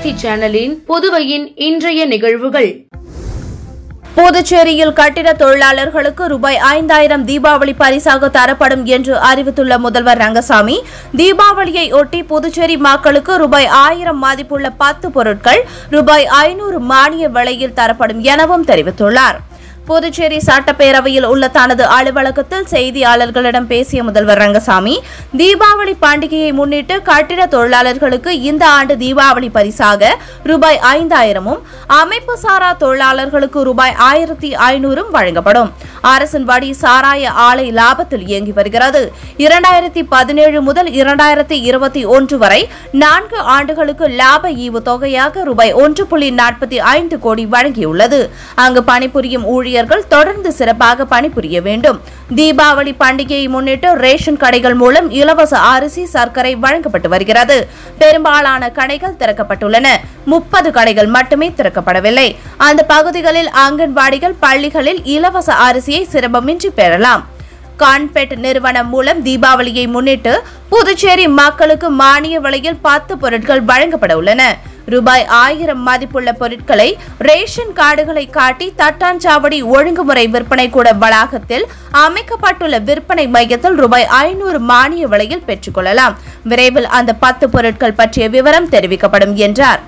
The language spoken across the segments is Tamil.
தொலைக்காட்சி சேனலின் புதுவையின் இன்றைய நிகழ்வுகள் புதுச்சேரியில் கட்டிட தொழிலாளர்களுக்கு ரூபாய் ஐந்தாயிரம் தீபாவளி பரிசாக தரப்படும் என்று அறிவித்துள்ள முதல்வர் ரங்கசாமி தீபாவளியை ஒட்டி புதுச்சேரி மக்களுக்கு ரூபாய் ஆயிரம் மதிப்புள்ள பத்து பொருட்கள் ரூபாய் ஐநூறு மானிய விலையில் தரப்படும் எனவும் தெரிவித்துள்ளார் புதுச்சேரி சட்டப்பேரவையில் உள்ள தனது அலுவலகத்தில் செய்தியாளர்களிடம் பேசிய முதல்வர் ரங்கசாமி தீபாவளி பண்டிகையை முன்னிட்டு கட்டிட தொழிலாளர்களுக்கு இந்த ஆண்டு தீபாவளி பரிசாக ரூபாய் ஐந்தாயிரமும் அமைப்பு சாரா தொழிலாளர்களுக்கு ரூபாய் ஆயிரத்தி ஐநூறும் வழங்கப்படும் அரசின் வடி சாராய ஆலை லாபத்தில் இயங்கி வருகிறது இரண்டாயிரத்தி பதினேழு முதல் இரண்டாயிரத்தி இருபத்தி ஒன்று வரை நான்கு ஆண்டுகளுக்கு லாப ஈவு தொகையாக ரூபாய் ஒன்று புள்ளி நாற்பத்தி ஐந்து கோடி வழங்கியுள்ளது அங்கு பணிபுரியும் ஊழியர்கள் தொடர்ந்து சிறப்பாக பணிபுரிய வேண்டும் தீபாவளி பண்டிகையை முன்னிட்டு ரேஷன் கடைகள் மூலம் இலவச அரிசி சர்க்கரை வழங்கப்பட்டு வருகிறது பெரும்பாலான கடைகள் திறக்கப்பட்டுள்ளன முப்பது கடைகள் மட்டுமே திறக்கப்படவில்லை அந்த பகுதிகளில் அங்கன்வாடிகள் பள்ளிகளில் இலவச அரிசியை சிரமமின்றி பெறலாம் கான்பெட் நிறுவனம் மூலம் தீபாவளியை முன்னிட்டு புதுச்சேரி மக்களுக்கு மானிய விலையில் பத்து பொருட்கள் வழங்கப்பட உள்ளன ரூபாய் ஆயிரம் மதிப்புள்ள பொருட்களை ரேஷன் கார்டுகளை காட்டி தட்டாஞ்சாவடி ஒழுங்குமுறை விற்பனை கூட வளாகத்தில் அமைக்கப்பட்டுள்ள விற்பனை மையத்தில் ரூபாய் ஐநூறு மானிய விலையில் பெற்றுக்கொள்ளலாம் விரைவில் அந்த பத்து பொருட்கள் பற்றிய விவரம் தெரிவிக்கப்படும் என்றார்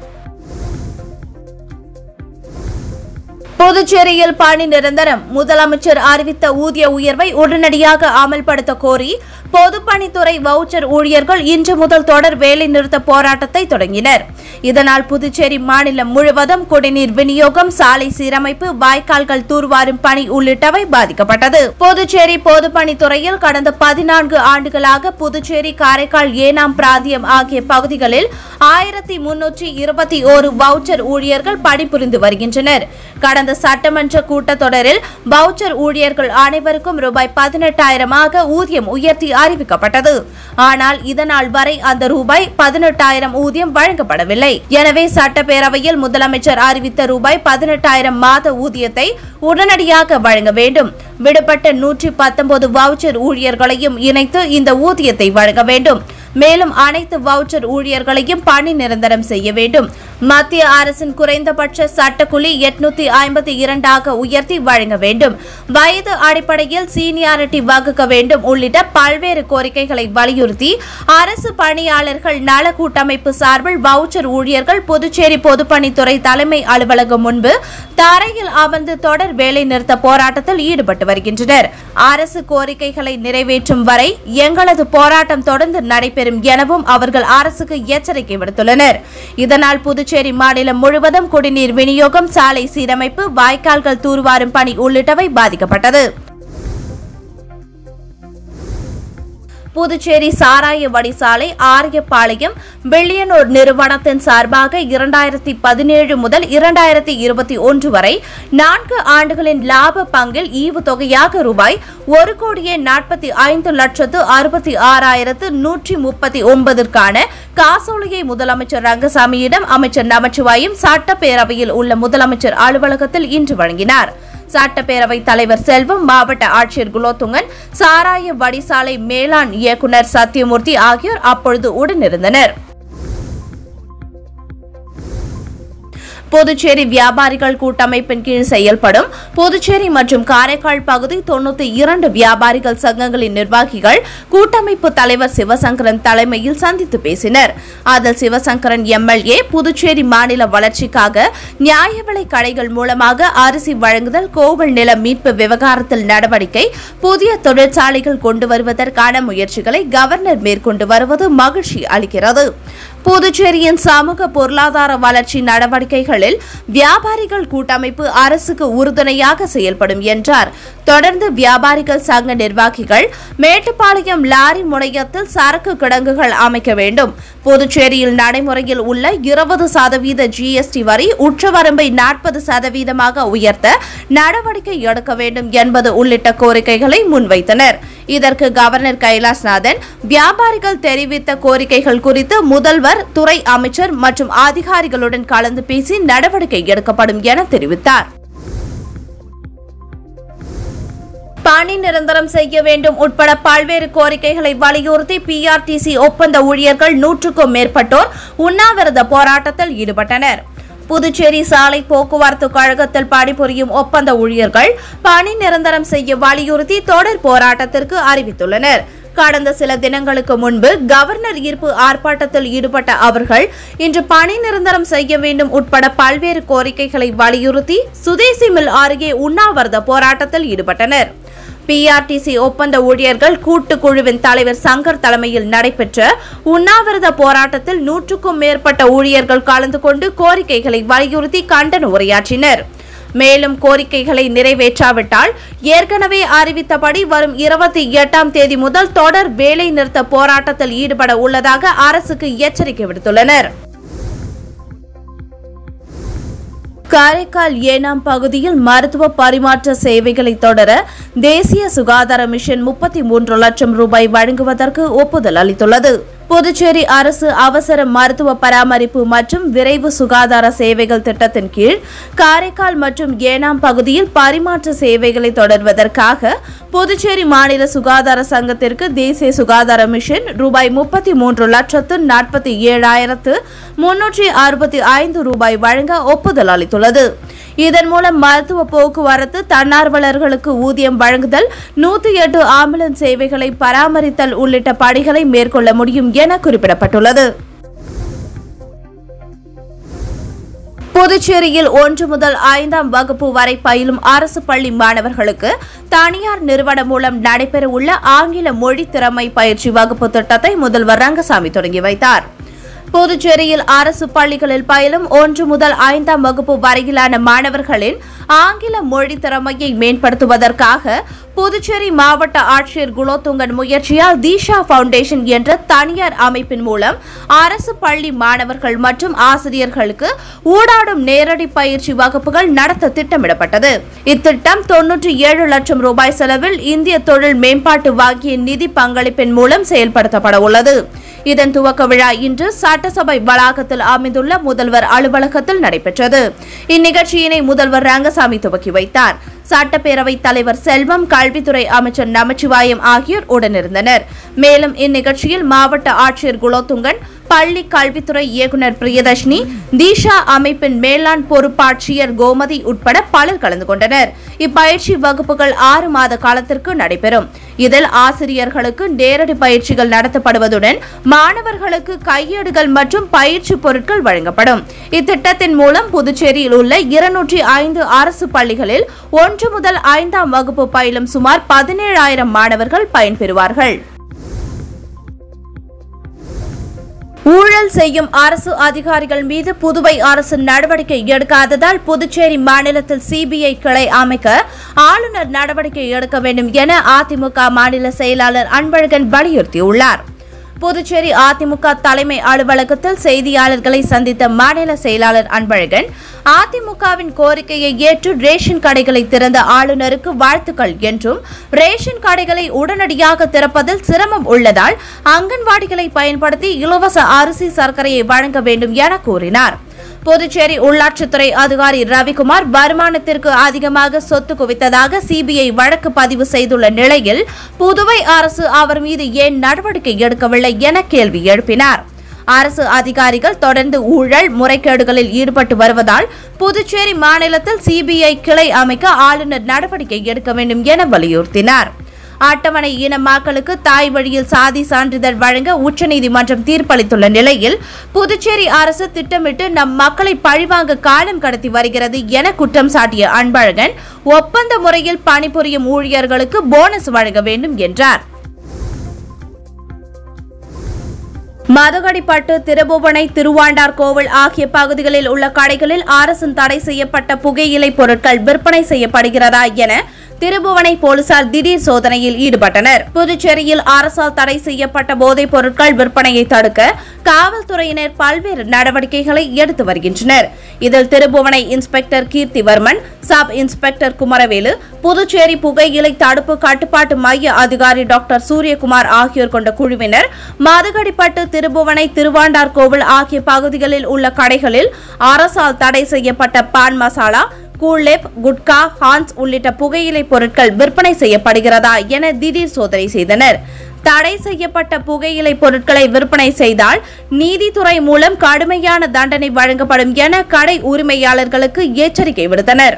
புதுச்சேரியில் பணி நிரந்தரம் முதலமைச்சர் அறிவித்த ஊதிய உயர்வை உடனடியாக அமல்படுத்த கோரி பொதுப்பணித்துறை வவுச்சர் ஊழியர்கள் இன்று முதல் தொடர் வேலைநிறுத்த போராட்டத்தை தொடங்கினர் இதனால் புதுச்சேரி மாநிலம் முழுவதும் குடிநீர் விநியோகம் சாலை சீரமைப்பு வாய்க்கால்கள் தூர்வாரும் பணி உள்ளிட்டவை பாதிக்கப்பட்டது புதுச்சேரி பொதுப்பணித்துறையில் கடந்த பதினான்கு ஆண்டுகளாக புதுச்சேரி காரைக்கால் ஏனாம் பிராந்தியம் ஆகிய பகுதிகளில் ஆயிரத்தி முன்னூற்றி இருபத்தி ஓரு வவுச்சர் ஊழியர்கள் பணிபுரிந்து வருகின்றனர் கடந்த சட்டமன்ற கூட்டத்தொடரில் வவுச்சர் ஊழியர்கள் அனைவருக்கும் ரூபாய் பதினெட்டாயிரமாக ஊதியம் உயர்த்தி அறிவிக்கப்பட்டது ஆனால் இதனால் வரை அந்த ரூபாய் பதினெட்டாயிரம் ஊதியம் வழங்கப்படவில்லை எனவே சட்டப்பேரவையில் முதலமைச்சர் அறிவித்த ரூபாய் பதினெட்டாயிரம் மாத ஊதியத்தை உடனடியாக வழங்க வேண்டும் விடுபட்ட நூற்றி பத்தொன்பது வவுச்சர் ஊழியர்களையும் இணைத்து இந்த ஊதியத்தை வழங்க வேண்டும் மேலும் அனைத்து வவுச்சர் ஊழியர்களையும் பணி நிரந்தரம் செய்ய வேண்டும் மத்திய அரசின் குறைந்தபட்ச சட்டக்குழி எட்நூத்தி ஐம்பத்தி இரண்டாக உயர்த்தி வழங்க வேண்டும் வயது அடிப்படையில் சீனியாரிட்டி வகுக்க வேண்டும் உள்ளிட்ட பல்வேறு கோரிக்கைகளை வலியுறுத்தி அரசு பணியாளர்கள் நல கூட்டமைப்பு சார்பில் வவுச்சர் ஊழியர்கள் புதுச்சேரி பொதுப்பணித்துறை தலைமை அலுவலகம் முன்பு தரையில் அமர்ந்து தொடர் வேலை நிறுத்த போராட்டத்தில் ஈடுபட்டு வருகின்றனர் அரசு கோரிக்கைகளை நிறைவேற்றும் வரை எங்களது போராட்டம் தொடர்ந்து நடைபெறும் எனவும் அவர்கள் அரசுக்கு எச்சரிக்கை விடுத்துள்ளனர் இதனால் புதுச்சேரி மாநிலம் முழுவதும் குடிநீர் விநியோகம் சாலை சீரமைப்பு வாய்க்கால்கள் தூர்வாரும் பணி உள்ளிட்டவை பாதிக்கப்பட்டது புதுச்சேரி சாராய வடிசாலை ஆரியப்பாளையம் பில்லியனூர் நிறுவனத்தின் சார்பாக இரண்டாயிரத்தி பதினேழு முதல் இரண்டாயிரத்தி இருபத்தி ஒன்று வரை நான்கு ஆண்டுகளின் லாப பங்கில் ஈவு தொகையாக ரூபாய் ஒரு கோடியே நாற்பத்தி ஐந்து லட்சத்து அறுபத்தி ஆறாயிரத்து நூற்றி முப்பத்தி ஒன்பதற்கான காசோலையை முதலமைச்சர் ரங்கசாமியிடம் அமைச்சர் நமச்சிவாயும் சட்டப்பேரவையில் உள்ள முதலமைச்சர் அலுவலகத்தில் இன்று வழங்கினார் சட்டப்பேரவை தலைவர் செல்வம் மாவட்ட ஆட்சியர் குலோத்துங்கன் சாராய வடிசாலை மேலாண் இயக்குநர் சத்யமூர்த்தி ஆகியோர் அப்பொழுது உடனிருந்தனர் புதுச்சேரி வியாபாரிகள் கூட்டமைப்பின் கீழ் செயல்படும் புதுச்சேரி மற்றும் காரைக்கால் பகுதி தொண்ணூத்தி இரண்டு வியாபாரிகள் சங்கங்களின் நிர்வாகிகள் கூட்டமைப்பு தலைவர் சிவசங்கரன் தலைமையில் சந்தித்து பேசினர் அதில் சிவசங்கரன் எம்எல்ஏ புதுச்சேரி மாநில வளர்ச்சிக்காக நியாய விலை கடைகள் மூலமாக அரிசி வழங்குதல் கோவில் நில மீட்பு விவகாரத்தில் நடவடிக்கை புதிய தொழிற்சாலைகள் கொண்டு வருவதற்கான முயற்சிகளை கவர்னர் மேற்கொண்டு வருவது மகிழ்ச்சி அளிக்கிறது புதுச்சேரியின் சமூக பொருளாதார வளர்ச்சி நடவடிக்கைகளில் வியாபாரிகள் கூட்டமைப்பு அரசுக்கு உறுதுணையாக செயல்படும் என்றார் தொடர்ந்து வியாபாரிகள் சங்க நிர்வாகிகள் மேட்டுப்பாளையம் லாரி முனையத்தில் சரக்கு கிடங்குகள் அமைக்க வேண்டும் புதுச்சேரியில் நடைமுறையில் உள்ள இருபது சதவீத ஜிஎஸ்டி வரி உச்சவரம்பை நாற்பது சதவீதமாக உயர்த்த நடவடிக்கை எடுக்க வேண்டும் என்பது உள்ளிட்ட கோரிக்கைகளை முன்வைத்தனர் இதற்கு கவர்னர் கைலாஸ்நாதன் வியாபாரிகள் தெரிவித்த கோரிக்கைகள் குறித்து முதல்வர் துறை அமைச்சர் மற்றும் அதிகாரிகளுடன் கலந்து பேசி நடவடிக்கை எடுக்கப்படும் என தெரிவித்தார் பணி நிரந்தரம் செய்ய வேண்டும் உட்பட பல்வேறு கோரிக்கைகளை வலியுறுத்தி பிஆர்டிசி ஒப்பந்த ஊழியர்கள் நூற்றுக்கும் மேற்பட்டோர் உண்ணாவிரத போராட்டத்தில் ஈடுபட்டனர் புதுச்சேரி சாலை போக்குவரத்து கழகத்தில் பணிபுரியும் ஒப்பந்த ஊழியர்கள் பணி நிரந்தரம் செய்ய வலியுறுத்தி தொடர் போராட்டத்திற்கு அறிவித்துள்ளனர் கடந்த சில தினங்களுக்கு முன்பு கவர்னர் ஈர்ப்பு ஆர்ப்பாட்டத்தில் ஈடுபட்ட அவர்கள் இன்று பணி நிரந்தரம் செய்ய வேண்டும் உட்பட பல்வேறு கோரிக்கைகளை வலியுறுத்தி சுதேசி மில் அருகே உண்ணாவிரத போராட்டத்தில் ஈடுபட்டனர் பிஆர்டிசி ஒப்பந்த ஊழியர்கள் கூட்டுக்குழுவின் தலைவர் சங்கர் தலைமையில் நடைபெற்ற உண்ணாவிரத போராட்டத்தில் நூற்றுக்கும் மேற்பட்ட ஊழியர்கள் கலந்து கொண்டு கோரிக்கைகளை வலியுறுத்தி கண்டன உரையாற்றினர் மேலும் கோரிக்கைகளை நிறைவேற்றாவிட்டால் ஏற்கனவே அறிவித்தபடி வரும் இருபத்தி எட்டாம் தேதி முதல் தொடர் வேலை நிறுத்த போராட்டத்தில் ஈடுபட உள்ளதாக அரசுக்கு எச்சரிக்கை விடுத்துள்ளனர் காரைக்கால் ஏனாம் பகுதியில் மருத்துவ பரிமாற்ற சேவைகளை தொடர தேசிய சுகாதார மிஷன் முப்பத்தி மூன்று லட்சம் ரூபாய் வழங்குவதற்கு ஒப்புதல் அளித்துள்ளது புதுச்சேரி அரசு அவசர மருத்துவ பராமரிப்பு மற்றும் விரைவு சுகாதார சேவைகள் திட்டத்தின் கீழ் காரைக்கால் மற்றும் ஏனாம் பகுதியில் பரிமாற்ற சேவைகளை தொடர்வதற்காக புதுச்சேரி மாநில சுகாதார சங்கத்திற்கு தேசிய சுகாதார மிஷன் ரூபாய் முப்பத்தி மூன்று லட்சத்து நாற்பத்தி ஏழாயிரத்து முன்னூற்றி அறுபத்தி ஐந்து ரூபாய் வழங்க ஒப்புதல் அளித்துள்ளது இதன் மூலம் மருத்துவ போக்குவரத்து தன்னார்வலர்களுக்கு ஊதியம் வழங்குதல் நூத்தி எட்டு ஆம்புலன்ஸ் சேவைகளை பராமரித்தல் உள்ளிட்ட பணிகளை மேற்கொள்ள முடியும் என குறிப்பிடப்பட்டுள்ளது புதுச்சேரியில் ஒன்று முதல் ஐந்தாம் வகுப்பு வரை பயிலும் அரசு பள்ளி மாணவர்களுக்கு தனியார் நிறுவனம் மூலம் நடைபெறவுள்ள ஆங்கில மொழி திறமை பயிற்சி வகுப்பு திட்டத்தை முதல்வர் ரங்கசாமி தொடங்கி வைத்தார் புதுச்சேரியில் அரசு பள்ளிகளில் பயிலும் ஒன்று முதல் ஐந்தாம் வகுப்பு வரையிலான மாணவர்களின் ஆங்கில மொழி திறமையை மேம்படுத்துவதற்காக புதுச்சேரி மாவட்ட ஆட்சியர் குலோத்துங்கன் முயற்சியால் தீஷா பவுண்டேஷன் என்ற தனியார் அமைப்பின் மூலம் அரசு பள்ளி மாணவர்கள் மற்றும் ஆசிரியர்களுக்கு ஊடாடும் நேரடி பயிற்சி வகுப்புகள் நடத்த திட்டமிடப்பட்டது இத்திட்டம் தொன்னூற்றி ஏழு லட்சம் ரூபாய் செலவில் இந்திய தொழில் மேம்பாட்டு வங்கியின் நிதி பங்களிப்பின் மூலம் செயல்படுத்தப்பட உள்ளது இதன் துவக்க விழா இன்று சட்டசபை வளாகத்தில் அமைந்துள்ள முதல்வர் அலுவலகத்தில் நடைபெற்றது இந்நிகழ்ச்சியினை முதல்வர் ரங்கசாமி துவக்கி வைத்தார் சட்டப்பேரவைத் தலைவர் செல்வம் கல்வித்துறை அமைச்சர் நமச்சிவாயம் ஆகியோர் உடனிருந்தனர் மேலும் இந்நிகழ்ச்சியில் மாவட்ட ஆட்சியர் குலோத்துங்கன் பள்ளி கல்வித்துறை இயக்குநர் பிரியதர்ஷினி தீஷா அமைப்பின் மேலாண் பொறுப்பாட்சியர் கோமதி உட்பட பலர் கலந்து கொண்டனர் இப்பயிற்சி வகுப்புகள் ஆறு மாத காலத்திற்கு நடைபெறும் இதில் ஆசிரியர்களுக்கு நேரடி பயிற்சிகள் நடத்தப்படுவதுடன் மாணவர்களுக்கு கையேடுகள் மற்றும் பயிற்சி பொருட்கள் வழங்கப்படும் இத்திட்டத்தின் மூலம் புதுச்சேரியில் உள்ள இருநூற்றி ஐந்து அரசு பள்ளிகளில் ஒன்று முதல் ஐந்தாம் வகுப்பு பயிலும் சுமார் பதினேழாயிரம் மாணவர்கள் பயன்பெறுவார்கள் ஊழல் செய்யும் அரசு அதிகாரிகள் மீது புதுவை அரசு நடவடிக்கை எடுக்காததால் புதுச்சேரி மாநிலத்தில் சிபிஐ கிளை அமைக்க ஆளுநர் நடவடிக்கை எடுக்க வேண்டும் என அதிமுக மாநில செயலாளர் அன்பழகன் வலியுறுத்தியுள்ளார் புதுச்சேரி அதிமுக தலைமை அலுவலகத்தில் செய்தியாளர்களை சந்தித்த மாநில செயலாளர் அன்பழகன் அதிமுகவின் கோரிக்கையை ஏற்று ரேஷன் கடைகளை திறந்த ஆளுநருக்கு வாழ்த்துக்கள் என்றும் ரேஷன் கடைகளை உடனடியாக திறப்பதில் சிரமம் உள்ளதால் அங்கன்வாடிகளை பயன்படுத்தி இலவச அரிசி சர்க்கரையை வழங்க வேண்டும் என கூறினார் புதுச்சேரி உள்ளாட்சித்துறை அதிகாரி ரவிக்குமார் வருமானத்திற்கு அதிகமாக சொத்து குவித்ததாக சிபிஐ வழக்கு பதிவு செய்துள்ள நிலையில் புதுவை அரசு அவர் மீது ஏன் நடவடிக்கை எடுக்கவில்லை என கேள்வி எழுப்பினார் அரசு அதிகாரிகள் தொடர்ந்து ஊழல் முறைகேடுகளில் ஈடுபட்டு வருவதால் புதுச்சேரி மாநிலத்தில் சிபிஐ கிளை அமைக்க ஆளுநர் நடவடிக்கை எடுக்க வேண்டும் என வலியுறுத்தினார் அட்டவணை இன மக்களுக்கு தாய் வழியில் சாதி சான்றிதழ் வழங்க உச்சநீதிமன்றம் தீர்ப்பளித்துள்ள நிலையில் புதுச்சேரி அரசு திட்டமிட்டு நம் மக்களை பழிவாங்க காலம் கடத்தி வருகிறது என குற்றம் சாட்டிய அன்பழகன் ஒப்பந்த முறையில் பணிபுரியும் ஊழியர்களுக்கு போனஸ் வழங்க வேண்டும் என்றார் மதகடிப்பட்டு திருபுவனை திருவாண்டார் கோவில் ஆகிய பகுதிகளில் உள்ள கடைகளில் அரசின் தடை செய்யப்பட்ட புகையிலை பொருட்கள் விற்பனை செய்யப்படுகிறதா என திருபுவனை போலீசார் திடீர் சோதனையில் ஈடுபட்டனர் புதுச்சேரியில் அரசால் தடை செய்யப்பட்ட போதைப் பொருட்கள் விற்பனையை தடுக்க காவல்துறையினர் பல்வேறு நடவடிக்கைகளை எடுத்து வருகின்றனர் இதில் Thirubhuvanai inspector Keerthivarman sub inspector Kumaravelu Puducherry புகையிலை தடுப்பு கட்டுப்பாட்டு மைய அதிகாரி டாக்டர் சூரியகுமார் ஆகியோர் கொண்ட குழுவினர் மதுகடிப்பட்டு திருபுவனை திருவாண்டார் கோவில் ஆகிய பகுதிகளில் உள்ள கடைகளில் அரசால் தடை செய்யப்பட்ட பான் மசாலா கூலேப் குட்கா ஹான்ஸ் உள்ளிட்ட புகையிலை பொருட்கள் விற்பனை செய்யப்படுகிறதா என திடீர் சோதனை செய்தனர் தடை செய்யப்பட்ட புகையிலை பொருட்களை விற்பனை செய்தால் நீதித்துறை மூலம் கடுமையான தண்டனை வழங்கப்படும் என கடை உரிமையாளர்களுக்கு எச்சரிக்கை விடுத்தனர்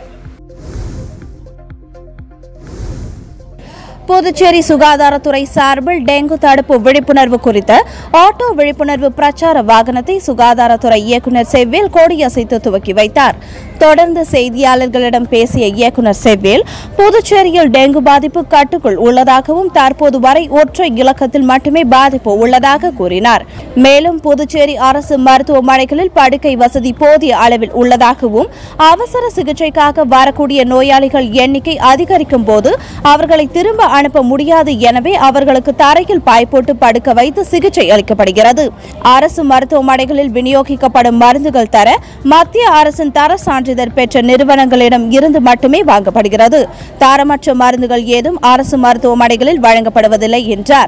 புதுச்சேரி சுகாதாரத்துறை சார்பில் டெங்கு தடுப்பு விழிப்புணர்வு குறித்த ஆட்டோ விழிப்புணர்வு பிரச்சார வாகனத்தை சுகாதாரத்துறை இயக்குநர் செவ்வேல் கொடியசைத்து துவக்கி வைத்தார் தொடர்ந்து செய்தியாளர்களிடம் பேசிய இயக்குநர் செவ்வேல் புதுச்சேரியில் டெங்கு பாதிப்பு கட்டுக்குள் உள்ளதாகவும் தற்போது வரை ஒற்றை இலக்கத்தில் மட்டுமே பாதிப்பு உள்ளதாக கூறினார் மேலும் புதுச்சேரி அரசு மருத்துவமனைகளில் படுக்கை வசதி போதிய அளவில் உள்ளதாகவும் அவசர சிகிச்சைக்காக வரக்கூடிய நோயாளிகள் எண்ணிக்கை அதிகரிக்கும் போது அவர்களை திரும்ப அனுப்ப முடியாது எனவே அவர்களுக்கு தரையில் பாய் போட்டு படுக்க வைத்து சிகிச்சை அளிக்கப்படுகிறது அரசு மருத்துவமனைகளில் விநியோகிக்கப்படும் மருந்துகள் தர மத்திய அரசின் தர சான்றிதழ் பெற்ற நிறுவனங்களிடம் இருந்து மட்டுமே வாங்கப்படுகிறது தரமற்ற மருந்துகள் ஏதும் அரசு மருத்துவமனைகளில் வழங்கப்படுவதில்லை என்றார்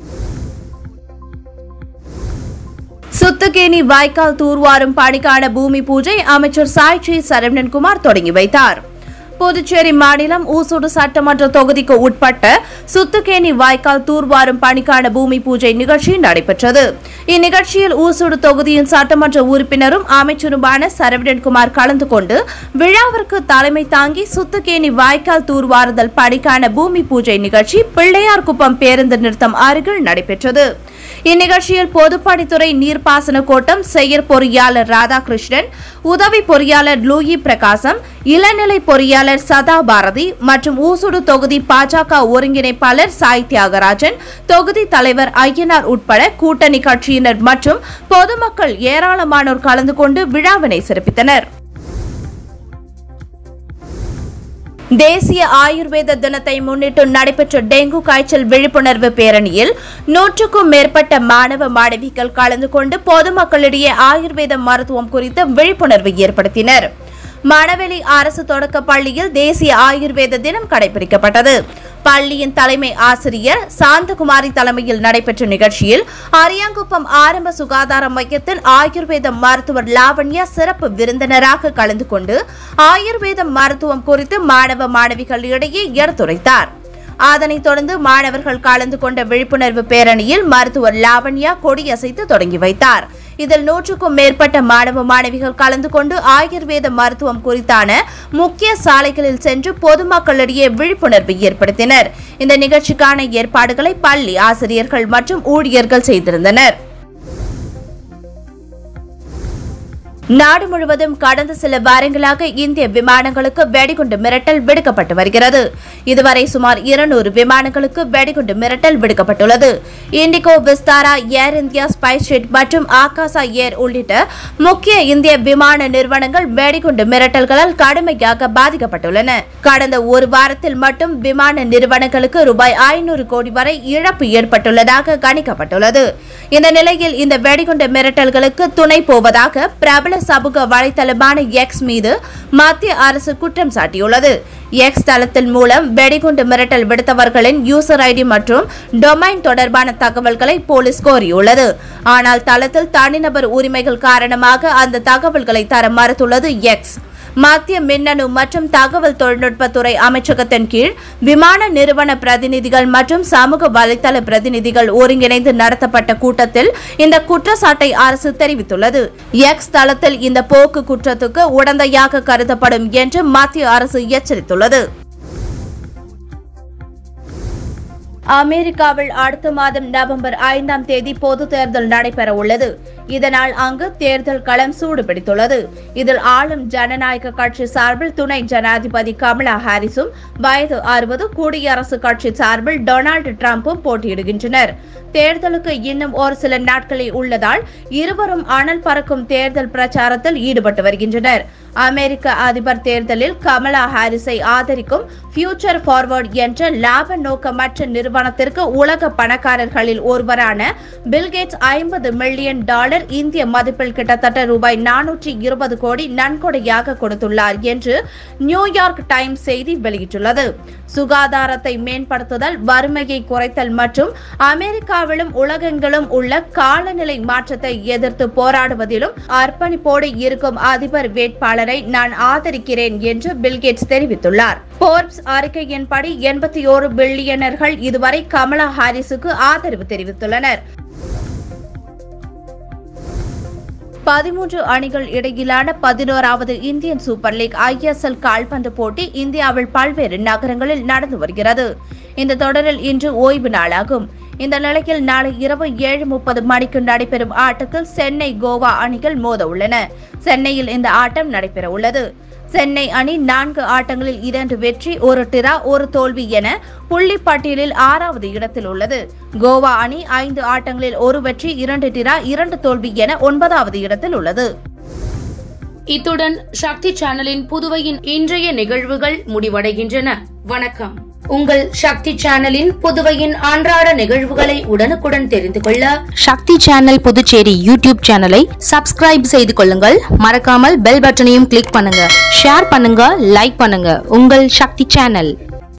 சுத்துக்கேணி வாய்க்கால் தூர்வாரும் பணிக்கான பூமி பூஜை அமைச்சர் சாய்ச்சி சரவணன்குமார் தொடங்கி வைத்தார் புதுச்சேரி மாநிலம் ஊசூடு சட்டமன்ற தொகுதிக்கு உட்பட்ட சுத்துக்கேணி வாய்க்கால் தூர்வாரும் பணிக்கான பூமி பூஜை நிகழ்ச்சி நடைபெற்றது இந்நிகழ்ச்சியில் ஊசூடு தொகுதியின் சட்டமன்ற உறுப்பினரும் அமைச்சருமான சரவணன்குமார் கலந்து கொண்டு விழாவிற்கு தலைமை தாங்கி சுத்துக்கேணி வாய்க்கால் தூர்வாறுதல் பணிக்கான பூமி பூஜை நிகழ்ச்சி பிள்ளையார்குப்பம் பேருந்து நிறுத்தம் அருகில் நடைபெற்றது இந்நிகழ்ச்சியில் பொதுப்பணித்துறை நீர்ப்பாசன கோட்டம் செயற் பொறியாளர் ராதாகிருஷ்ணன் உதவி பொறியாளர் லூயி பிரகாசம் இளநிலை பொறியாளர் சதா பாரதி மற்றும் ஊசுடு தொகுதி பாஜக ஒருங்கிணைப்பாளர் சாய் தியாகராஜன் தொகுதி தலைவர் ஐயனார் உட்பட கூட்டணி கட்சியினர் மற்றும் பொதுமக்கள் ஏராளமானோர் கலந்து கொண்டு விழாவினை சிறப்பித்தனர் தேசிய ஆயுர்வேத தினத்தை முன்னிட்டு நடைபெற்ற டெங்கு காய்ச்சல் விழிப்புணர்வு பேரணியில் நூற்றுக்கும் மேற்பட்ட மாணவ மாணவிகள் கலந்து கொண்டு பொதுமக்களிடையே ஆயுர்வேத மருத்துவம் குறித்த விழிப்புணர்வு ஏற்படுத்தினர் மணவெளி அரசு தொடக்க பள்ளியில் தேசிய ஆயுர்வேத தினம் கடைபிடிக்கப்பட்டது பள்ளியின் தலைமை ஆசிரியர் சாந்தகுமாரி தலைமையில் நடைபெற்ற நிகழ்ச்சியில் அரியாங்குப்பம் ஆரம்ப சுகாதார மையத்தில் ஆயுர்வேத மருத்துவர் லாவண்யா சிறப்பு விருந்தினராக கலந்து கொண்டு ஆயுர்வேத மருத்துவம் குறித்து மாணவ மாணவிகளிடையே எடுத்துரைத்தார் அதனைத் தொடர்ந்து மாணவர்கள் கலந்து கொண்ட விழிப்புணர்வு பேரணியில் மருத்துவர் லாவண்யா கொடியசைத்து தொடங்கி வைத்தார் இதில் நூற்றுக்கும் மேற்பட்ட மாணவ மாணவிகள் கலந்து கொண்டு ஆயுர்வேத மருத்துவம் குறித்தான முக்கிய சாலைகளில் சென்று பொதுமக்களிடையே விழிப்புணர்வு ஏற்படுத்தினர் இந்த நிகழ்ச்சிக்கான ஏற்பாடுகளை பள்ளி ஆசிரியர்கள் மற்றும் ஊழியர்கள் செய்திருந்தனர் நாடு முழுவதும் கடந்த சில வாரங்களாக இந்திய விமானங்களுக்கு வெடிகுண்டு மிரட்டல் விடுக்கப்பட்டு வருகிறது இதுவரை சுமார் இருநூறு விமானங்களுக்கு வெடிகுண்டு மிரட்டல் விடுக்கப்பட்டுள்ளது IndiGo Vistara Air India SpiceJet மற்றும் ஆகாசா ஏர் உள்ளிட்ட முக்கிய இந்திய விமான நிறுவனங்கள் வெடிகுண்டு மிரட்டல்களால் கடுமையாக பாதிக்கப்பட்டுள்ளன கடந்த ஒரு வாரத்தில் மட்டும் விமான நிறுவனங்களுக்கு ரூபாய் ஐநூறு கோடி வரை இழப்பு ஏற்பட்டுள்ளதாக கணிக்கப்பட்டுள்ளது இந்த நிலையில் இந்த வெடிகுண்டு மிரட்டல்களுக்கு துணை போவதாக பிரபல சமூக வலைதளமான எக்ஸ் மீது மத்திய அரசு குற்றம் சாட்டியுள்ளது எக்ஸ் தளத்தின் மூலம் வெடிகுண்டு மிரட்டல் விடுத்தவர்களின் யூசர் ஐடி மற்றும் டொமைன் தொடர்பான தகவல்களை போலீஸ் கோரியுள்ளது ஆனால் தளத்தில் தனிநபர் உரிமைகள் காரணமாக அந்த தகவல்களை தர மறுத்துள்ளது எக்ஸ் மத்திய மின்னணு மற்றும் தகவல் தொழில்நுட்பத்துறை அமைச்சகத்தின் கீழ் விமான நிறுவன பிரதிநிதிகள் மற்றும் சமூக வலைதள பிரதிநிதிகள் ஒருங்கிணைந்து நடத்தப்பட்ட கூட்டத்தில் இந்த குற்றச்சாட்டை அரசு தெரிவித்துள்ளது எக்ஸ் தளத்தில் இந்த போக்கு குற்றத்துக்கு உடந்தையாக கருதப்படும் என்று மத்திய அரசு எச்சரித்துள்ளது அமெரிக்காவில் அடுத்த மாதம் நவம்பர் ஐந்தாம் தேதி பொது தேர்தல் நடைபெற உள்ளது இதனால் அங்கு தேர்தல் களம் சூடுபிடித்துள்ளது இதில் ஆளும் ஜனநாயக கட்சி சார்பில் துணை ஜனாதிபதி கமலா ஹாரிஸும் வயது அறுபது குடியரசுக் கட்சி சார்பில் டொனால்டு டிரம்பும் போட்டியிடுகின்றனர் தேர்தலுக்கு இன்னும் ஒரு சில நாட்களே உள்ளதால் இருவரும் அனல் பறக்கும் தேர்தல் பிரச்சாரத்தில் ஈடுபட்டு வருகின்றனர் அமெரிக்க அதிபர் தேர்தலில் கமலா ஹாரிஸை ஆதரிக்கும் ஃபியூச்சர் ஃபார்வர்ட் என்ற லாப நோக்கமற்ற நிறுவனத்திற்கு உலக பணக்காரர்களில் ஒருவரான பில்கேட்ஸ் ஐம்பது மில்லியன் டாலர் வேட்பாளர் இந்திய மதிப்பில் கிட்டத்தட்ட ரூபாய் நானூற்றி இருபது கோடி நன்கொடையாக கொடுத்துள்ளார் என்று நியூயார்க் டைம்ஸ் செய்தி வெளியிட்டுள்ளது சுகாதாரத்தை மேம்படுத்துதல் வறுமையை குறைத்தல் மற்றும் அமெரிக்காவிலும் உலகெங்கிலும் உள்ள காலநிலை மாற்றத்தை எதிர்த்து போராடுவதிலும் அர்ப்பணிப்போடு இருக்கும் அதிபர் வேட்பாளரை நான் ஆதரிக்கிறேன் என்று பில்கேட்ஸ் தெரிவித்துள்ளார் போர்ப்ஸ் அறிக்கையின்படி எண்பத்தி ஓரு பில்லியனர்கள் இதுவரை கமலா ஹாரிஸுக்கு ஆதரவு தெரிவித்துள்ளனர் பதிமூன்று அணிகள் இடையிலான பதினோராவது இந்தியன் சூப்பர் லீக் ஐஎஸ்எல் கால்பந்து போட்டி இந்தியாவில் பல்வேறு நகரங்களில் நடந்து வருகிறது இந்த தொடரில் இன்று ஓய்வு நாளாகும் இந்த நிலையில் நாளை இரவு ஏழு முப்பது மணிக்கு நடைபெறும் ஆட்டத்தில் சென்னை கோவா அணிகள் மோத உள்ளன சென்னையில் இந்த ஆட்டம் நடைபெற உள்ளது சென்னை அணி நான்கு ஆட்டங்களில் இரண்டு வெற்றி ஒரு டிரா ஒரு தோல்வி என புள்ளி பட்டியலில் ஆறாவது இடத்தில் உள்ளது கோவா அணி ஐந்து ஆட்டங்களில் ஒரு வெற்றி இரண்டு டிரா இரண்டு தோல்வி என ஒன்பதாவது இடத்தில் உள்ளது இத்துடன் சக்தி சேனலின் புதுவையின் இன்றைய நிகழ்வுகள் முடிவடைகின்றன வணக்கம் உங்கள் சக்தி சேனலின் புதுவையின் அன்றாட நிகழ்வுகளை உடனுக்குடன் தெரிந்து கொள்ள சக்தி சேனல் புதுச்சேரி யூடியூப் சேனலை சப்ஸ்கிரைப் செய்து கொள்ளுங்கள் மறக்காமல் பெல் பட்டனையும் கிளிக் பண்ணுங்க ஷேர் பண்ணுங்க லைக் பண்ணுங்க உங்கள் சக்தி சேனல்